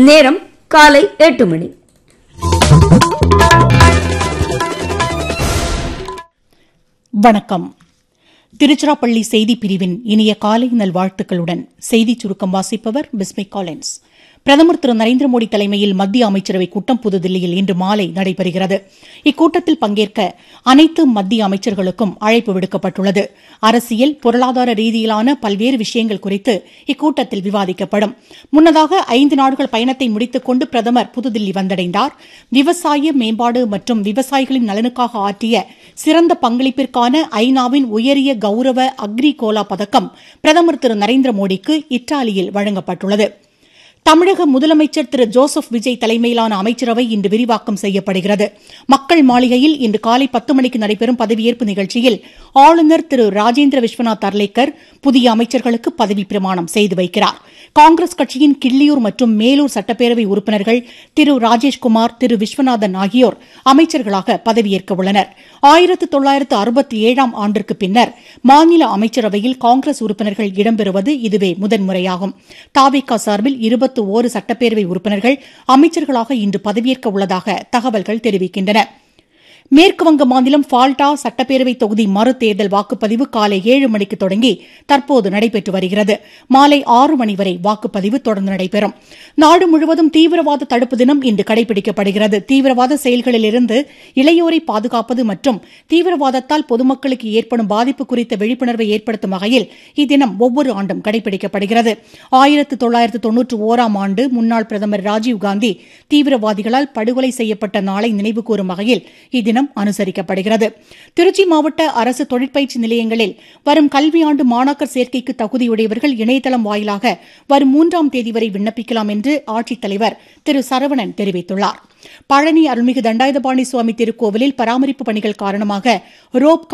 நேரம் காலை எட்டு மணி வணக்கம் திருச்சிராப்பள்ளி செய்தி பிரிவின் இனிய காலை நல்வாழ்த்துக்களுடன் செய்திச் சுருக்கம் வாசிப்பவர் பிஸ்மி காலின்ஸ் பிரதமர் திரு நரேந்திர மோடி தலைமையில் மத்திய அமைச்சரவைக் கூட்டம் புதுதில்லியில் இன்று மாலை நடைபெறுகிறது இக்கூட்டத்தில் பங்கேற்க அனைத்து மத்திய அமைச்சர்களுக்கும் அழைப்பு விடுக்கப்பட்டுள்ளது அரசியல் பொருளாதார ரீதியிலான பல்வேறு விஷயங்கள் குறித்து இக்கூட்டத்தில் விவாதிக்கப்படும் முன்னதாக ஐந்து நாடுகள் பயணத்தை முடித்துக் கொண்டு பிரதமர் புதுதில்லி வந்தடைந்தார் விவசாய மேம்பாடு மற்றும் விவசாயிகளின் நலனுக்காக ஆற்றிய சிறந்த பங்களிப்பிற்கான ஐநாவின் உயரிய கௌரவ அக்ரி கோலா பதக்கம் பிரதமர் திரு நரேந்திர மோடிக்கு இத்தாலியில் வழங்கப்பட்டுள்ளது தமிழக முதலமைச்சர் திரு ஜோசப் விஜய் தலைமையிலான அமைச்சரவை இன்று விரிவாக்கம் செய்யப்படுகிறது மக்கள் மாளிகையில் இன்று காலை பத்து மணிக்கு நடைபெறும் பதவியேற்பு நிகழ்ச்சியில் ஆளுநர் திரு ராஜேந்திர விஸ்வநாத் அர்லேக்கர் புதிய அமைச்சர்களுக்கு பதவி பிரமாணம் செய்து வைக்கிறார் காங்கிரஸ் கட்சியின் கிள்ளியூர் மற்றும் மேலூர் சட்டப்பேரவை உறுப்பினர்கள் திரு ராஜேஷ்குமார் திரு விஸ்வநாதன் ஆகியோர் அமைச்சர்களாக பதவியேற்க உள்ளனர் ஆயிரத்து தொள்ளாயிரத்து அறுபத்தி ஏழாம் ஆண்டிற்கு பின்னர் மாநில அமைச்சரவையில் காங்கிரஸ் உறுப்பினர்கள் இடம்பெறுவது இதுவே முதன்முறையாகும் தாவேகா சார்பில் இருபத்து ஓரு சட்டப்பேரவை உறுப்பினர்கள் அமைச்சர்களாக இன்று பதவியேற்க உள்ளதாக தகவல்கள் தெரிவிக்கின்றன மேற்குவங்க மாநிலம் ஃபால்டா சட்டப்பேரவை தொகுதி மறுதேர்தல் வாக்குப்பதிவு காலை ஏழு மணிக்கு தொடங்கி தற்போது நடைபெற்று வருகிறது மாலை ஆறு மணி வரை வாக்குப்பதிவு தொடர்ந்து நடைபெறும் நாடு முழுவதும் தீவிரவாத தடுப்பு தினம் இன்று கடைபிடிக்கப்படுகிறது தீவிரவாத செயல்களிலிருந்து இளையோரை பாதுகாப்பது மற்றும் தீவிரவாதத்தால் பொதுமக்களுக்கு ஏற்படும் பாதிப்பு குறித்த விழிப்புணர்வை ஏற்படுத்தும் வகையில் இத்தினம் ஒவ்வொரு ஆண்டும் கடைபிடிக்கப்படுகிறது ஆயிரத்து தொள்ளாயிரத்து தொன்னூற்று ஓராம் ஆண்டு முன்னாள் பிரதமர் ராஜீவ்காந்தி தீவிரவாதிகளால் படுகொலை செய்யப்பட்ட நாளை நினைவுகூரும் வகையில் இத்தினம் அனுசரிக்கப்படுகிறது திருச்சி மாவட்ட அரசு தொழிற்பயிற்சி நிலையங்களில் வரும் கல்வியாண்டு மாணாக்கர் சேர்க்கைக்கு தகுதியுடையவர்கள் இணையதளம் வாயிலாக வரும் மூன்றாம் தேதி வரை விண்ணப்பிக்கலாம் என்று ஆட்சித்தலைவர் திரு சரவணன் தெரிவித்துள்ளார் பழனி அருள்மிகு தண்டாயுதபாணி சுவாமி திருக்கோவிலில் பராமரிப்பு பணிகள் காரணமாக ரோப்